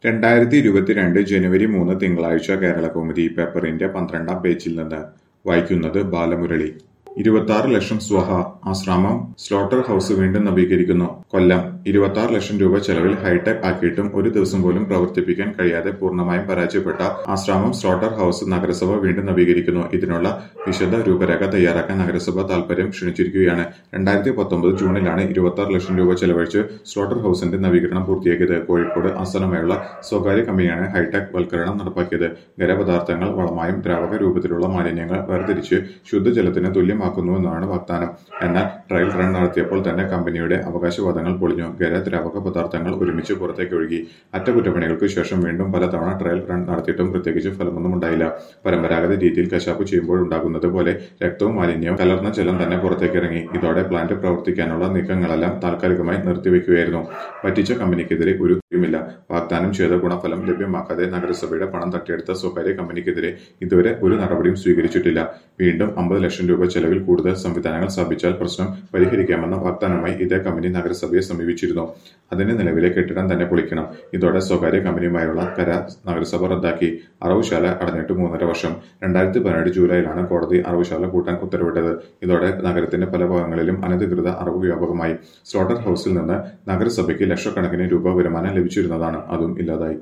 രണ്ടായിരത്തി ഇരുപത്തിരണ്ട് ജനുവരി മൂന്ന് തിങ്കളാഴ്ച കേരളകൗമുദി പേപ്പറിന്റെ പന്ത്രണ്ടാം പേജിൽ നിന്ന് വായിക്കുന്നത് ബാലമുരളി ഇരുപത്തിയാറ് ലക്ഷം സ്വഹ ആശ്രാമം സ്ലോട്ടർ ഹൌസ് വീണ്ടും നവീകരിക്കുന്നു കൊല്ലം ഇരുപത്തിയാറ് ലക്ഷം രൂപ ചെലവിൽ ഹൈടെക് ആക്കിയിട്ടും ഒരു ദിവസം പോലും പ്രവർത്തിപ്പിക്കാൻ കഴിയാതെ പൂർണ്ണമായും പരാജയപ്പെട്ട ആശ്രാമം സ്ലോട്ടർ ഹൌസ് നഗരസഭ വീണ്ടും നവീകരിക്കുന്നു ഇതിനുള്ള വിശദ രൂപരേഖ തയ്യാറാക്കാൻ നഗരസഭ താൽപര്യം ക്ഷണിച്ചിരിക്കുകയാണ് രണ്ടായിരത്തി പത്തൊമ്പത് ജൂണിലാണ് ഇരുപത്തിയാറ് ലക്ഷം രൂപ ചെലവഴിച്ച് സ്ലോട്ടർ ഹൌസിന്റെ നവീകരണം പൂർത്തിയാക്കിയത് കോഴിക്കോട് ആസ്ഥാനമായുള്ള സ്വകാര്യ കമ്പനിയാണ് ഹൈടെക് വൽക്കരണം നടപ്പാക്കിയത് ഖരപദാർത്ഥങ്ങൾ വളമായും ദ്രാവക രൂപത്തിലുള്ള മാലിന്യങ്ങൾ വേർതിരിച്ച് ശുദ്ധജലത്തിന് തുല്യമാക്കുന്നുവെന്നാണ് വാഗ്ദാനം എന്നാൽ ട്രയൽ റൺ നടത്തിയപ്പോൾ തന്നെ കമ്പനിയുടെ അവകാശവാദങ്ങൾ പൊളിഞ്ഞു ഖര ദ്രാവക പദാർത്ഥങ്ങൾ ഒരുമിച്ച് പുറത്തേക്ക് ഒഴുകി അറ്റകുറ്റപ്പണികൾക്ക് ശേഷം വീണ്ടും പലതവണ ട്രയൽ റൺ നടത്തിയിട്ടും പ്രത്യേകിച്ച് ഫലമൊന്നും ഉണ്ടായില്ല പരമ്പരാഗത രീതിയിൽ കശാപ്പ് ചെയ്യുമ്പോഴുണ്ടാകുന്നത് പോലെ രക്തവും മാലിന്യവും കലർന്ന ജലം തന്നെ പുറത്തേക്ക് ഇറങ്ങി ഇതോടെ പ്ലാന്റ് പ്രവർത്തിക്കാനുള്ള നീക്കങ്ങളെല്ലാം താൽക്കാലികമായി നിർത്തിവെക്കുകയായിരുന്നു പറ്റിച്ച കമ്പനിക്കെതിരെ ഒരു ുമില്ല വാഗ്ദാനം ചെയ്ത ഗുണഫലം ലഭ്യമാക്കാതെ നഗരസഭയുടെ പണം തട്ടിയെടുത്ത സ്വകാര്യ കമ്പനിക്കെതിരെ ഇതുവരെ ഒരു നടപടിയും സ്വീകരിച്ചിട്ടില്ല വീണ്ടും അമ്പത് ലക്ഷം രൂപ ചെലവിൽ കൂടുതൽ സംവിധാനങ്ങൾ സ്ഥാപിച്ചാൽ പ്രശ്നം പരിഹരിക്കാമെന്ന വാഗ്ദാനമായി ഇതേ കമ്പനി നഗരസഭയെ സമീപിച്ചിരുന്നു അതിന് നിലവിലെ കെട്ടിടം തന്നെ പൊളിക്കണം ഇതോടെ സ്വകാര്യ കമ്പനിയുമായുള്ള കരാർ നഗരസഭ റദ്ദാക്കി അറവുശാല അടഞ്ഞിട്ട് മൂന്നര വർഷം രണ്ടായിരത്തി പതിനെട്ട് ജൂലൈയിലാണ് കോടതി അറവുശാല കൂട്ടാൻ ഉത്തരവിട്ടത് ഇതോടെ നഗരത്തിന്റെ പല ഭാഗങ്ങളിലും അനധികൃത അറവ് വ്യാപകമായി സ്ലോട്ടർ ഹൌസിൽ നിന്ന് നഗരസഭയ്ക്ക് ലക്ഷക്കണക്കിന് രൂപ വരുമാനം ലഭിച്ചിരുന്നതാണ് അതും ഇല്ലാതായി